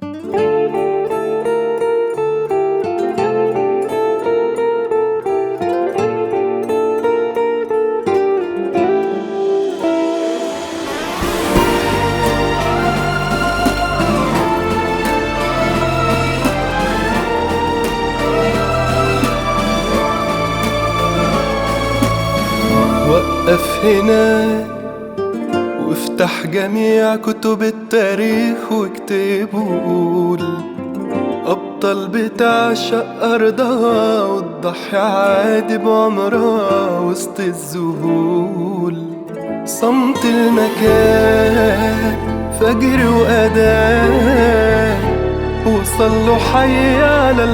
وقف هنا وافتح جميع كتب التاريخ واكتب وقول أبطال بتعشق أرضها وتضحي عادي بعمرها وسط الذهول صمت المكان فجر وأذان وصلوا حي على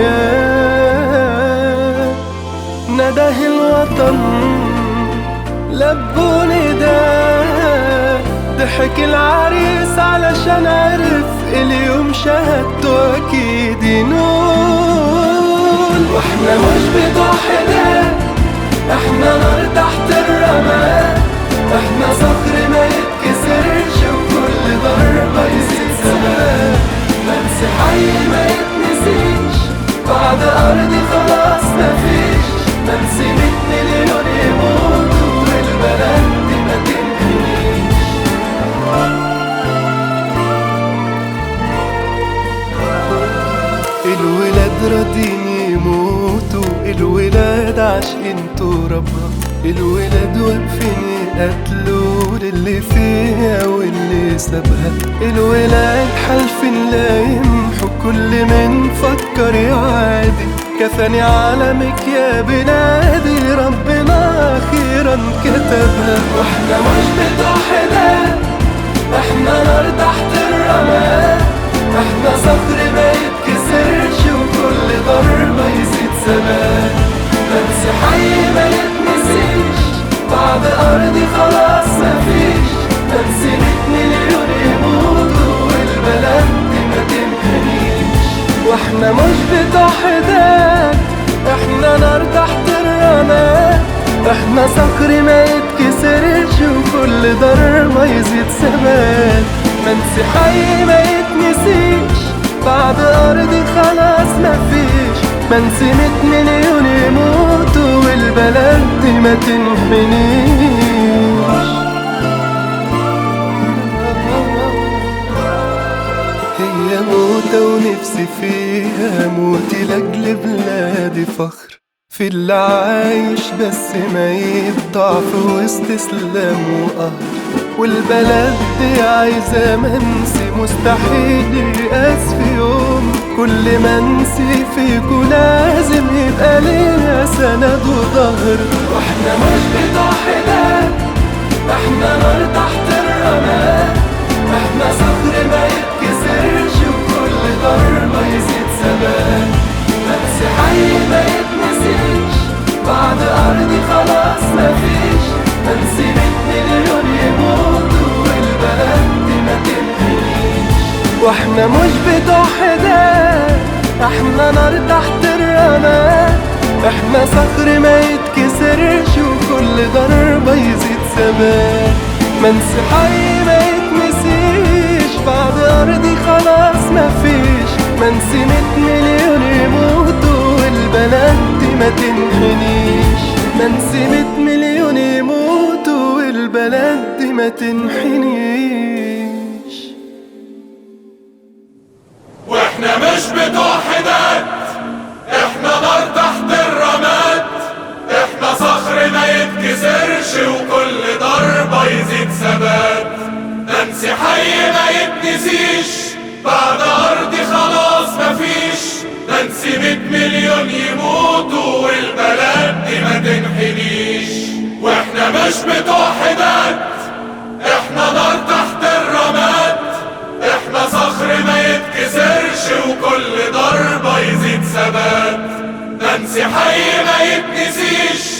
الحياة نده الوطن لبوا نداء ضحك العريس علشان عرف اليوم شهادته اكيد ينول واحنا مش بتوع حداد احنا نار تحت الرماد احنا صخر ما يتكسرش وكل ضربة يزيد زمان منسي حي ما يتنسيش بعد ارضي خلاص مفيش منسي مية مليون يموتوا والبلد دي ما تنحنيش الولاد راضين يموتوا الولاد عاشقين ترابها الولاد واقفين يقتلوا للي فيها واللي سابها الولاد حالفين لا يمحوا كل من فكر يعادي كفاني عالمك يا بلادي ربنا اخيرا كتبها واحنا مش بتوع حداد احنا نار تحت الرماد احنا صخر ما يتكسرش وكل ضربة يزيد ثبات منسي حي ما يتنسيش بعد ارضي خلاص مفيش منسي مية مليون يموتوا والبلد دي ما تنحنيش واحنا مش بتوع حداد احنا نار تحت الرماد احنا صخر ما يتكسرش وكل ضربة يزيد ثبات منسي حي ما يتنسيش بعد ارضي خلاص مفيش منسي مية مليون يموتوا والبلد دي ما تنحنيش هي موتة ونفسي فيها موتي لأجل بلادي فخر في اللي عايش بس ما يقطع في وسط سلام وقهر والبلد دي عايزة منسي مستحيل يقاس في يوم كل منسي فيكو لازم يبقى ليها سند وظهر واحنا مش بتوع حداد احنا نار تحت الرماد احنا صخر ما يتكسرش وكل ضربة يزيد ثبات منسي حي ما يتنسيش بعد ارضي خلاص مفيش منسي مية مليون يموتوا والبلد دي ما تنحنيش واحنا مش بتوع حداد احنا نار تحت الرماد احنا صخر ما يتكسرش وكل ضربة يزيد ثبات منسي حي ما يتنسيش بعد ارضي خلاص مفيش منسي مية مليون يموتوا والبلد دي ما تنحنيش منسي مية مليون يموتوا والبلد دي ما تنحنيش واحنا مش بتوع حداد احنا نار تحت الرماد احنا صخر ما يتكسرش وكل ضربة يزيد ثبات ننسي حي ما يتنسيش بعد ارضي خلاص مفيش ننسي مية مليون يموتوا والبلد دي ما تنحنيش واحنا مش بتوع حداد احنا نار تحت الرماد احنا صخر ما يتكسرش وكل ضربة يزيد ثبات ننسي حي ما يتنسيش